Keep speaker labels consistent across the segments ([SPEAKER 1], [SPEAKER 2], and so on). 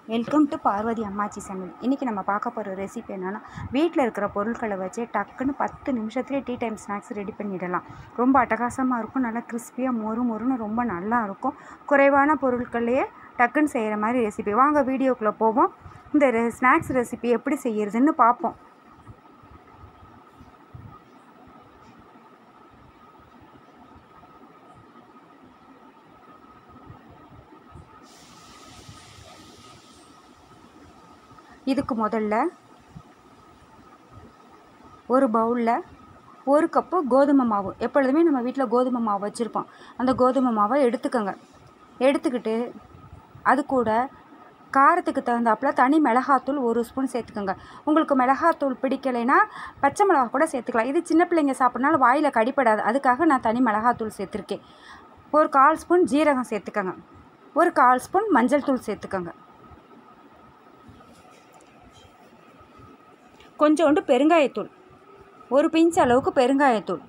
[SPEAKER 1] welcome to Parvati அம்மாச்சி சமையல் இன்றைக்கி நம்ம பார்க்க போகிற ரெசிபி என்னென்னா வீட்டில் இருக்கிற பொருட்களை வச்சு டக்குன்னு பத்து நிமிஷத்துலேயே டீ டைம் ஸ்நாக்ஸ் ரெடி பண்ணிடலாம் ரொம்ப அட்டகாசமாக இருக்கும் நல்லா கிறிஸ்பியாக மொறு மொறுன்னு ரொம்ப நல்லா இருக்கும் குறைவான பொருட்கள்லேயே டக்குன்னு செய்கிற மாதிரி ரெசிபி வாங்க வீடியோக்குள்ளே போவோம் இந்த ரெ ஸ்நாக்ஸ் ரெசிபி எப்படி செய்யறதுன்னு பார்ப்போம் இதுக்கு முதல்ல ஒரு பவுலில் ஒரு கப்பு கோதுமை மாவு எப்பொழுதுமே நம்ம வீட்டில் கோதுமை மாவு வச்சுருப்போம் அந்த கோதுமை மாவை எடுத்துக்கோங்க எடுத்துக்கிட்டு அது கூட காரத்துக்கு தகுந்தாப்புல தனி மிளகாத்தூள் ஒரு ஸ்பூன் சேர்த்துக்கோங்க உங்களுக்கு மிளகாத்தூள் பிடிக்கலைன்னா பச்சை மிளகா கூட சேர்த்துக்கலாம் இது சின்ன பிள்ளைங்க சாப்பிட்றனால வாயில் கடிப்படாது அதுக்காக நான் தனி மிளகாத்தூள் சேர்த்துருக்கேன் ஒரு கால் ஸ்பூன் ஜீரகம் சேர்த்துக்கோங்க ஒரு கால் ஸ்பூன் மஞ்சள் தூள் சேர்த்துக்கோங்க கொஞ்சோண்டு பெருங்காயத்தூள் ஒரு பிஞ்ச் அளவுக்கு பெருங்காயத்தூள்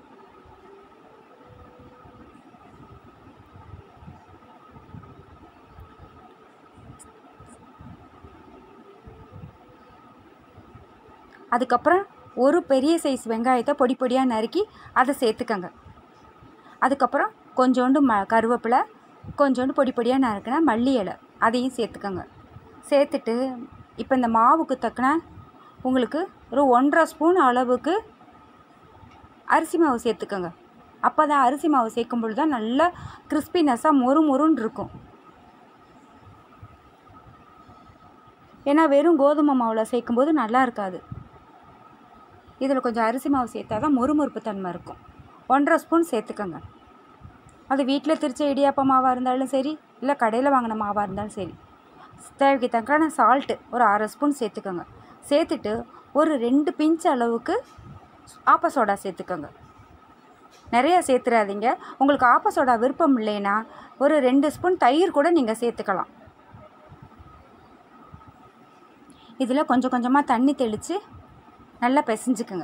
[SPEAKER 1] அதுக்கப்புறம் ஒரு பெரிய சைஸ் வெங்காயத்தை பொடி பொடியாக நறுக்கி அதை சேர்த்துக்கங்க அதுக்கப்புறம் கொஞ்சோண்டு ம கருவேப்பிலை கொஞ்சோண்டு பொடி பொடியாக நறுக்கின மல்லி இலை அதையும் சேர்த்துக்கங்க சேர்த்துட்டு இப்போ இந்த மாவுக்கு தக்கன உங்களுக்கு ஒரு ஒன்றரை ஸ்பூன் அளவுக்கு அரிசி மாவு சேர்த்துக்கோங்க அப்போ தான் அரிசி மாவு சேர்க்கும் பொழுது தான் நல்லா கிறிஸ்பினஸ்ஸாக மொறு மொறுன்னு இருக்கும் ஏன்னா வெறும் கோதுமை மாவில் சேர்க்கும்போது நல்லா இருக்காது இதில் கொஞ்சம் அரிசி மாவு சேர்த்தா தான் மொறுமொறுப்பு தன்மை இருக்கும் ஒன்றரை ஸ்பூன் சேர்த்துக்கோங்க அது வீட்டில் திரிச்ச இடியாப்ப மாவாக இருந்தாலும் சரி இல்லை கடையில் வாங்கின மாவாக இருந்தாலும் சரி தேவைக்கு தக்கான சால்ட்டு ஒரு அரை ஸ்பூன் சேர்த்துக்கோங்க சேர்த்துட்டு ஒரு ரெண்டு பிஞ்ச் அளவுக்கு ஆப்ப சோடா சேர்த்துக்கோங்க நிறைய சேர்த்துறாதீங்க உங்களுக்கு ஆப்ப சோடா விருப்பம் இல்லைன்னா ஒரு ரெண்டு ஸ்பூன் தயிர் கூட நீங்கள் சேர்த்துக்கலாம் இதில் கொஞ்சம் கொஞ்சமாக தண்ணி தெளித்து நல்லா பிசைஞ்சுக்குங்க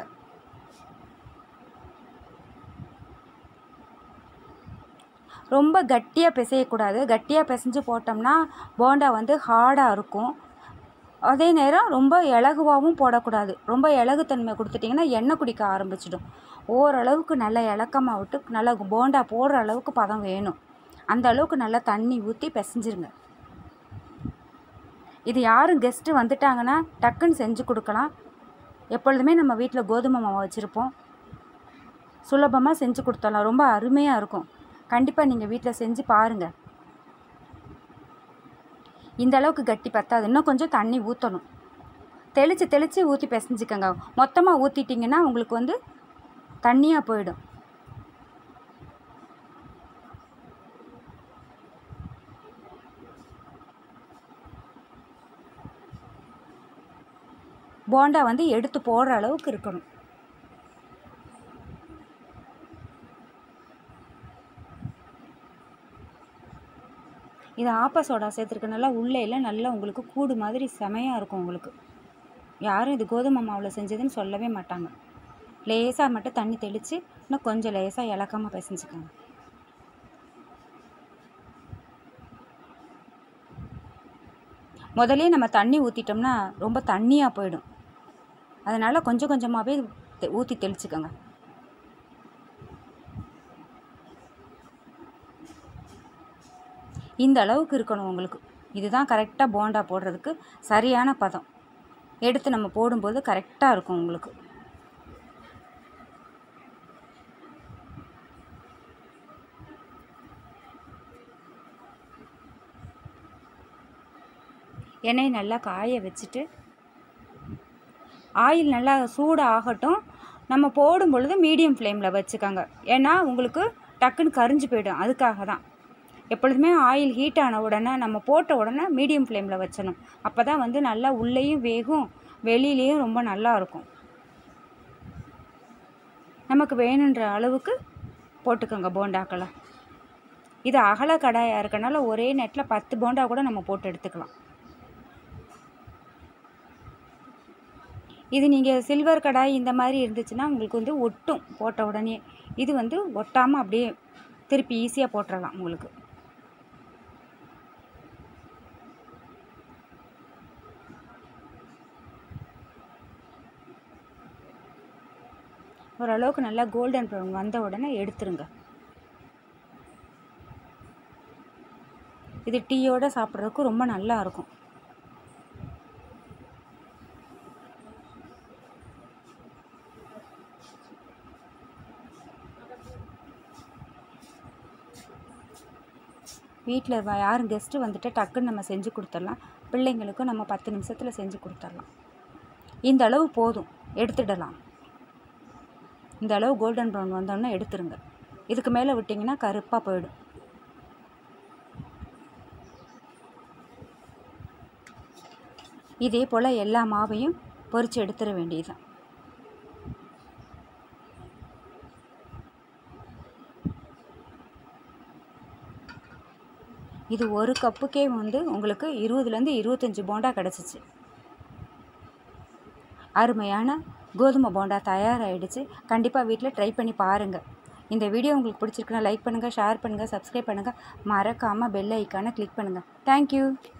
[SPEAKER 1] ரொம்ப கட்டியாக பிசையக்கூடாது கட்டியாக பிசைஞ்சு போட்டோம்னா போண்டா வந்து ஹார்டாக இருக்கும் அதே நேரம் ரொம்ப இலகுவாகவும் போடக்கூடாது ரொம்ப இலகுத்தன்மை கொடுத்துட்டிங்கன்னா எண்ணெய் குடிக்க ஆரம்பிச்சிடும் ஓரளவுக்கு நல்ல இலக்கமாக விட்டு நல்லா போண்டா போடுற அளவுக்கு பதம் வேணும் அந்த அளவுக்கு நல்லா தண்ணி ஊற்றி பிசைஞ்சிருங்க இது யாரும் கெஸ்ட்டு வந்துட்டாங்கன்னா டக்குன்னு செஞ்சு கொடுக்கலாம் எப்பொழுதுமே நம்ம வீட்டில் கோதுமை மாவு வச்சுருப்போம் சுலபமாக செஞ்சு கொடுத்தலாம் ரொம்ப அருமையாக இருக்கும் கண்டிப்பாக நீங்கள் வீட்டில் செஞ்சு பாருங்கள் இந்த அளவுக்கு கட்டி பத்தாது இன்னும் கொஞ்சம் தண்ணி ஊற்றணும் தெளித்து தெளித்து ஊற்றி பிசைஞ்சிக்கோங்க மொத்தமாக ஊற்றிட்டிங்கன்னா உங்களுக்கு வந்து தண்ணியாக போயிடும் போண்டா வந்து எடுத்து போடுற அளவுக்கு இருக்கணும் இது ஆப்ப சோடா சேர்த்துருக்கனால உள்ளே எல்லாம் நல்லா உங்களுக்கு கூடு மாதிரி செமையாக இருக்கும் உங்களுக்கு யாரும் இது கோதுமை மாவில் செஞ்சதுன்னு சொல்லவே மாட்டாங்க லேசாக மட்டும் தண்ணி தெளித்து இன்னும் கொஞ்சம் லேசாக இலக்கமாக பிசைஞ்சுக்கோங்க முதலே நம்ம தண்ணி ஊற்றிட்டோம்னா ரொம்ப தண்ணியாக போயிடும் அதனால் கொஞ்சம் கொஞ்சமாகவே ஊற்றி தெளிச்சுக்கோங்க இந்த அளவுக்கு இருக்கணும் உங்களுக்கு இதுதான் கரெக்டாக போண்டா போடுறதுக்கு சரியான பதம் எடுத்து நம்ம போடும்போது கரெக்டாக இருக்கும் உங்களுக்கு எண்ணெய் நல்லா காய வச்சுட்டு ஆயில் நல்லா சூடு ஆகட்டும் நம்ம போடும் பொழுது மீடியம் ஃப்ளேமில் வச்சுக்கோங்க ஏன்னா உங்களுக்கு டக்குன்னு கரிஞ்சு போயிடும் அதுக்காக தான் எப்பொழுதுமே ஆயில் ஹீட் ஆன உடனே நம்ம போட்ட உடனே மீடியம் ஃப்ளேமில் வச்சிடணும் அப்போ தான் வந்து நல்லா உள்ளேயும் வேகும் வெளியிலையும் ரொம்ப நல்லா இருக்கும் நமக்கு வேணுன்ற அளவுக்கு போட்டுக்கோங்க போண்டாக்களை இது அகல கடாயாக இருக்கனால ஒரே நெட்டில் பத்து போண்டா கூட நம்ம போட்டு எடுத்துக்கலாம் இது நீங்கள் சில்வர் கடாய் இந்த மாதிரி இருந்துச்சுன்னா உங்களுக்கு வந்து ஒட்டும் போட்ட உடனே இது வந்து ஒட்டாமல் அப்படியே திருப்பி ஈஸியாக போட்டுடலாம் உங்களுக்கு ஓரளவுக்கு நல்லா கோல்டன் ப்ரௌன் வந்த உடனே எடுத்துருங்க இது டீயோடு சாப்பிட்றதுக்கு ரொம்ப நல்லா இருக்கும் வீட்டில் யாரும் கெஸ்ட்டு வந்துட்டு டக்குன்னு நம்ம செஞ்சு கொடுத்துடலாம் பிள்ளைங்களுக்கும் நம்ம பத்து நிமிஷத்தில் செஞ்சு கொடுத்துடலாம் இந்த அளவு போதும் எடுத்துடலாம் இந்த அளவு கோல்டன் ப்ரௌன் வந்தோடனே எடுத்துருங்க இதுக்கு மேலே விட்டிங்கன்னா கருப்பாக போயிடும் இதே போல் எல்லா மாவையும் பொரித்து எடுத்துட வேண்டியதுதான் இது ஒரு கப்புக்கே வந்து உங்களுக்கு இருபதுலேருந்து இருபத்தஞ்சி போண்டா கிடச்சிச்சு அருமையான கோதுமை போண்டா தயாராகிடுச்சு கண்டிப்பாக வீட்டில் ட்ரை பண்ணி பாருங்கள் இந்த வீடியோ உங்களுக்கு பிடிச்சிருக்குன்னா லைக் பண்ணுங்கள் ஷேர் பண்ணுங்கள் சப்ஸ்கிரைப் பண்ணுங்கள் மறக்காமல் பெல் ஐக்கானை கிளிக் பண்ணுங்கள் தேங்க்யூ